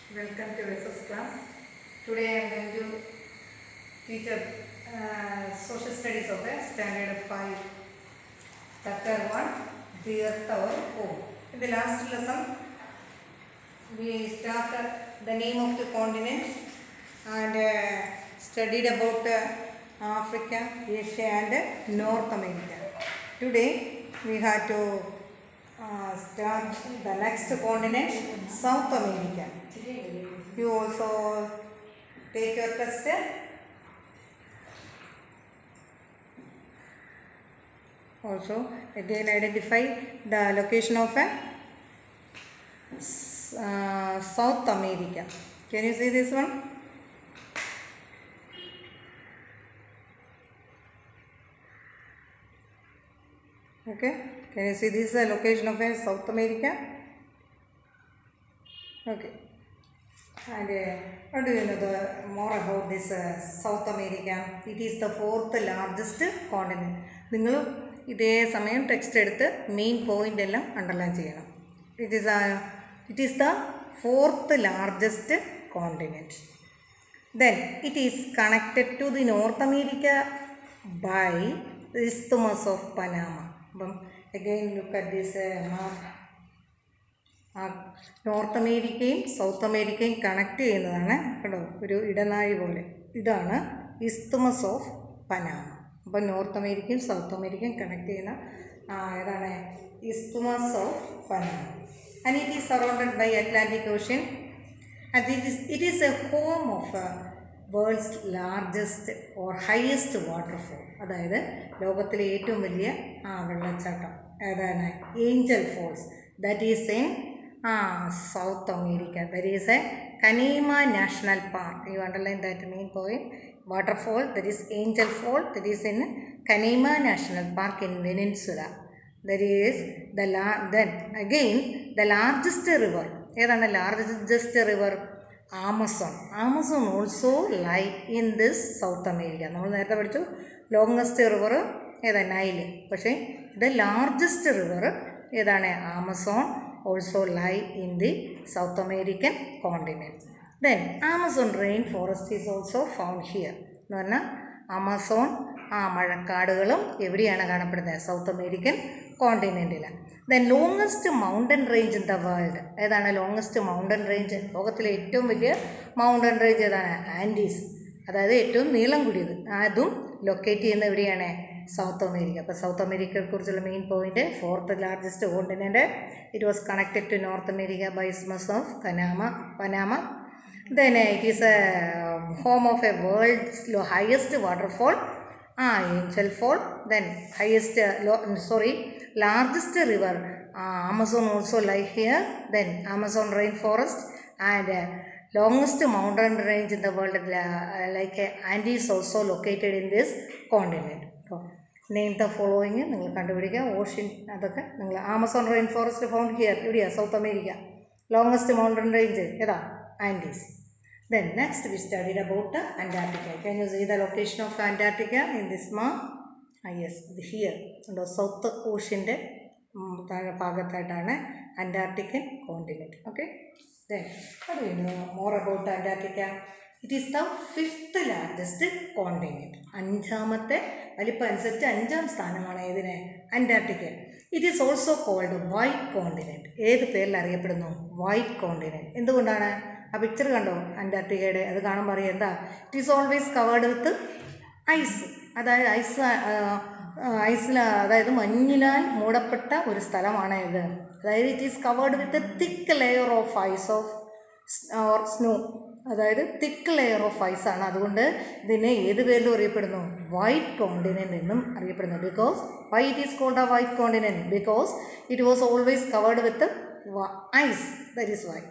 Welcome to Resource class. Today I am going to teach a uh, social studies of a standard 5 chapter 1 The Earth Our Home. In the last lesson we started the name of the continents and uh, studied about uh, Africa, Asia and North America. Today we have to uh, start the next continent, South America. You also take your test. Also, again identify the location of a s- uh, South America. Can you see this one? Okay. Can you see this is the location of a South America? Okay. And uh, what do you know the more about this uh, South America? It is the fourth largest continent. നിങ്ങൾ ഇതേ സമയം text എടുത്ത് main point എല്ലാം underline ചെയ്യണം it is it is the fourth largest continent then it is connected to the North America by isthmus of Panama അപ്പം again look at this ആ North അമേരിക്കയും South അമേരിക്കയും കണക്ട് ചെയ്യുന്നതാണ് കേട്ടോ ഒരു ഇടനാഴി പോലെ ഇതാണ് ഇസ്തുമസ് ഓഫ് പനാമ അപ്പം നോർത്ത് അമേരിക്കയും സൗത്ത് അമേരിക്കയും കണക്ട് ചെയ്യുന്ന ആ, ഏതാണ് isthmus of Panama and it is surrounded by Atlantic Ocean and it is, it is a home of a world's largest or highest waterfall അതായത് ലോകത്തിലെ ഏറ്റവും വലിയ ആ വെള്ളച്ചാട്ടം ഏതാണ് Angel Falls that is in uh South America that is a Canaima National Park you underline that main point waterfall that is Angel Fall that is in Canaima National Park in Venezuela that is the ലാ then again the largest river ഏതാണ് largest river Amazon Amazon also lie in this south America നമ്മൾ നേരത്തെ പഠിച്ചു longest river ഏതാ Nile പക്ഷേ the largest river ഏതാണ് Amazon also lie in the South American continent then Amazon rain forest is also found here എന്ന് പറഞ്ഞാൽ Amazon ആ മഴക്കാടുകളും എവിടെയാണ് കാണപ്പെടുന്നത് സൗത്ത് അമേരിക്കൻ കോണ്ടിനെൻറ്റിലാണ് then longest mountain range in the world ഏതാണ് ലോങ്ങസ്റ്റ് മൗണ്ടൻ റേഞ്ച് ലോകത്തിലെ ഏറ്റവും വലിയ മൗണ്ടൻ റേഞ്ച് ഏതാണ് ആൻഡീസ് അതായത് ഏറ്റവും നീളം കൂടിയത് അതും ലൊക്കേറ്റ് ചെയ്യുന്ന എവിടെയാണ് സൗത്ത് അമേരിക്ക അപ്പോൾ സൗത്ത് അമേരിക്കയെ കുറിച്ചുള്ള main point fourth largest continent it was connected to North America by isthmus of കനാമ Panama then uh, it is a home of a world's lo- highest waterfall ah angel fall then highest uh, lo- sorry largest river uh, amazon also lie here then amazon rainforest and uh, longest mountain range in the world uh, like uh, andes also located in this continent so, name the following നിങ്ങൾ കണ്ടുപിടിക്കുക ocean അതൊക്കെ നിങ്ങൾ Amazon rain forest found here എവിടെയാണ് South America longest mountain range ഏതാ Andes then next we studied about Antarctica can you see the location of Antarctica in this മാ yes ഇത് here ഉണ്ടോ South ഓഷ്യൻ്റെ താഴെ ഭാഗത്തായിട്ടാണ് അന്റാർട്ടിക്കൻ കോണ്ടിനെൻറ്റ് ഓക്കെ ദെൻ അത് more about Antarctica it is the fifth largest continent അഞ്ചാമത്തെ വലിപ്പം അനുസരിച്ച് അഞ്ചാം സ്ഥാനമാണ് ഇതിന് Antarctica it is also called white continent ഏത് പേരിൽ അറിയപ്പെടുന്നു വൈറ്റ് കോണ്ടിനെൻറ്റ് എന്തുകൊണ്ടാണ് ആ പിക്ചർ കണ്ടോ അന്റാർട്ടിക്കയുടെ അത് കാണുമ്പോൾ അറിയാം എന്താ it is always covered with ice അതായത് ഐസ് ഐസിൽ അതായത് മഞ്ഞിലാൽ മൂടപ്പെട്ട ഒരു സ്ഥലമാണ് ഇത് അതായത് it is covered with a thick layer of ice of or snow അതായത് തിക്ക് ലെയർ ഓഫ് ഐസ് ആണ് അതുകൊണ്ട് ഇതിനെ ഏത് പേരിലും അറിയപ്പെടുന്നു വൈറ്റ് കോണ്ടിനെൻ്റ് എന്നും അറിയപ്പെടുന്നു because why it is called a white continent because it was always covered with ice that is why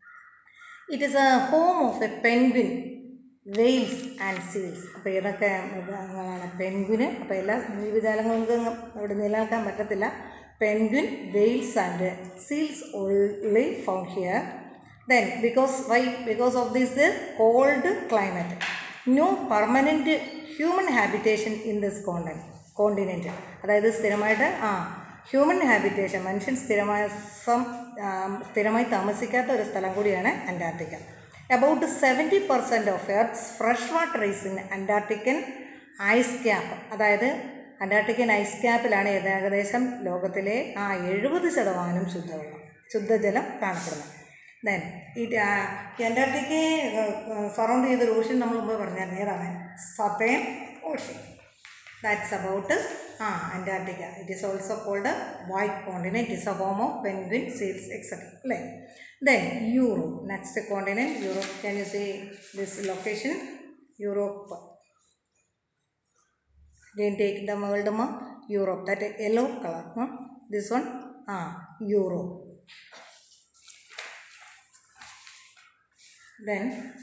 it is a home of a penguin whales and seals അപ്പോൾ ഏതൊക്കെ മൃഗങ്ങളാണ് പെൻഗ്വിന് അപ്പോൾ എല്ലാ ജീവജാലങ്ങൾക്കും ഇവിടെ നിലനിൽക്കാൻ പറ്റത്തില്ല penguin whales and seals only found here then because why because of this cold climate no permanent human habitation in this കോണ്ടൻ കോണ്ടിനെൻറ്റ് അതായത് സ്ഥിരമായിട്ട് ആ ഹ്യൂമൻ ഹാബിറ്റേഷൻ മനുഷ്യൻ സ്ഥിരമായ സം ആ, സ്ഥിരമായി താമസിക്കാത്ത ഒരു സ്ഥലം കൂടിയാണ് Antarctica about seventy percent of earth's fresh water is in അന്റാർട്ടിക്കൻ ഐസ് ക്യാപ്പ് അതായത് അന്റാർട്ടിക്കൻ ഐസ് ക്യാപ്പിലാണ് ഇത് ഏകദേശം ലോകത്തിലെ ആ എഴുപത് ശതമാനം ശുദ്ധവെള്ളം ശുദ്ധജലം കാണപ്പെടുന്നത് ദെൻ ഈ അന്റാർട്ടിക്കയെ സറൗണ്ട് ചെയ്തൊരു ഓഷ്യൻ നമ്മൾ മുമ്പ് പറഞ്ഞായിരുന്നു ഏതാണ് Southern Ocean that's about uh Antarctica it is also called white continent is a home of penguin seals etcetera അല്ലേ then Europe next continent Europe can you see this location Europe again take the world map europe that yellow color huh? this one ah europe then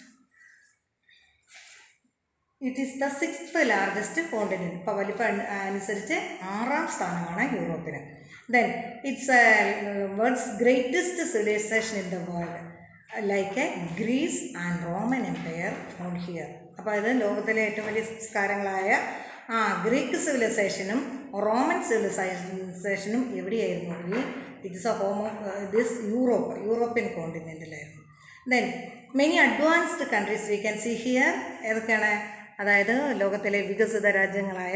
it is the sixth largest continent ഇപ്പോൾ വലിപ്പം അനു- അനുസരിച്ച് ആറാം സ്ഥാനമാണ് യൂറോപ്പിന് then it's world's greatest civilization in the world like Greece and Roman empire found here അപ്പോൾ ഇത് ലോകത്തിലെ ഏറ്റവും വലിയ സംസ്കാരങ്ങളായ ആ ഗ്രീക്ക് സിവിലൈസേഷനും റോമൻ സിവിലൈസേഷനും എവിടെയായിരുന്നു ഈ it's a home of this Europe European കോണ്ടിനെൻറ്റിലായിരുന്നു then many advanced countries we can see here ഏതൊക്കെയാണ് അതായത് ലോകത്തിലെ വികസിത രാജ്യങ്ങളായ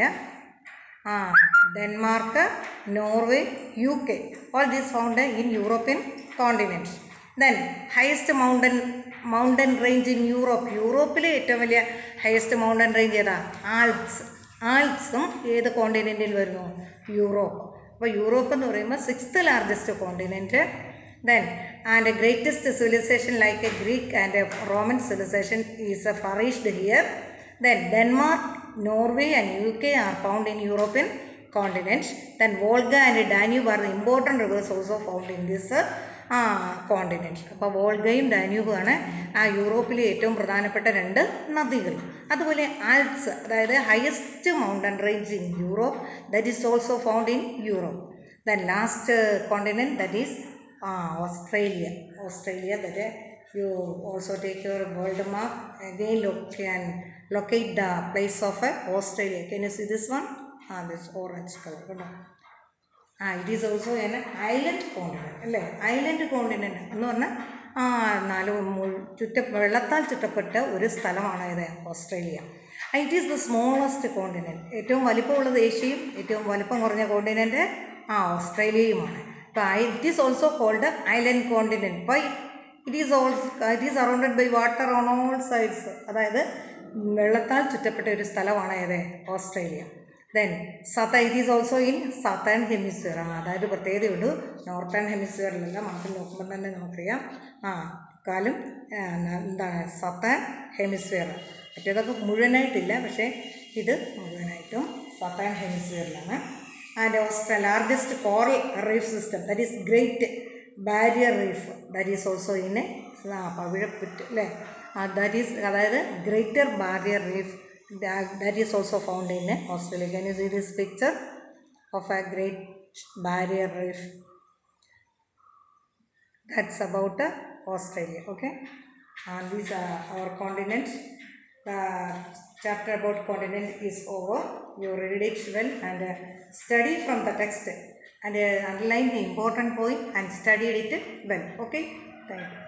ആ Denmark Norway U K all these found in European continent then highest mountain mountain range in Europe യൂറോപ്പിലെ ഏറ്റവും വലിയ ഹയസ്റ്റ് മൗണ്ടൻ റേഞ്ച് ഏതാ ആൽപ്സ് ആൽപ്സും ഏത് കോണ്ടിനെൻറ്റിൽ വരുന്നു യൂറോപ്പ് അപ്പോൾ യൂറോപ്പ് എന്ന് പറയുമ്പോൾ sixth largest continent then and greatest civilization like a Greek and Roman civilization is a flourished here then Denmark Norway and U K are found in European continent then Volga and Danube are the important rivers also found in this uh continent അപ്പോൾ വോൾഗയും ഡാന്യൂബുമാണ് ആ യൂറോപ്പിലെ ഏറ്റവും പ്രധാനപ്പെട്ട രണ്ട് നദികൾ അതുപോലെ Alps അതായത് highest mountain range in Europe that is also found in Europe then last continent that is Australia Australia that you also take your world map again look can locate the place of a Australia can you see this one uh this orange colour കേട്ടോ uh it is also an island continent അല്ലേ island continent എന്ന് പറഞ്ഞാൽ ആ നാല് മു- ചുറ്റ വെള്ളത്താൽ ചുറ്റപ്പെട്ട ഒരു സ്ഥലമാണ് ഇത് Australia it is the smallest continent ഏറ്റവും വലിപ്പമുള്ളത് ഏഷ്യയും ഏറ്റവും വലിപ്പം കുറഞ്ഞ കോണ്ടിനെൻറ്റ് ആ ഓസ്ട്രേലിയയുമാണ് അപ്പോൾ I it is also called island continent by it is also it is surrounded by water on all sides അതായത് വെള്ളത്താൽ ചുറ്റപ്പെട്ട ഒരു സ്ഥലമാണ് ഏത് ഓസ്ട്രേലിയ ദെൻ സത്ത it is also in Southern hemisphere ആ അതായത് പ്രത്യേകതയുണ്ട് നോർത്തേൺ ഹെമിസ്ഫിയറിലല്ല മാപ്പിൽ നോക്കുമ്പോൾ തന്നെ നമുക്കറിയാം ആ കാലും ആ, എന്താണ് സത്തേൺ ഹെമിസ്ഫിയർ മറ്റേതൊക്കെ മുഴുവനായിട്ടില്ല പക്ഷേ ഇത് മുഴുവനായിട്ടും സത്തേൺ ഹെമിസ്ഫിയറിലാണ് ആൻഡ് ഓസ്ട്ര largest coral reef system that is Great Barrier reef that is also in ആ പവിഴപ്പുറ്റ് അല്ലേ ദാറ്റ് ഈസ് അതായത് greater barrier reef that is also found in Australia can you see this picture of a Great Barrier Reef that's about uh, Australia. Okay, and these are our continents. The chapter about continent is over. You read it well and uh, study from the text and uh, underline the important point and study it well. Okay, thank you.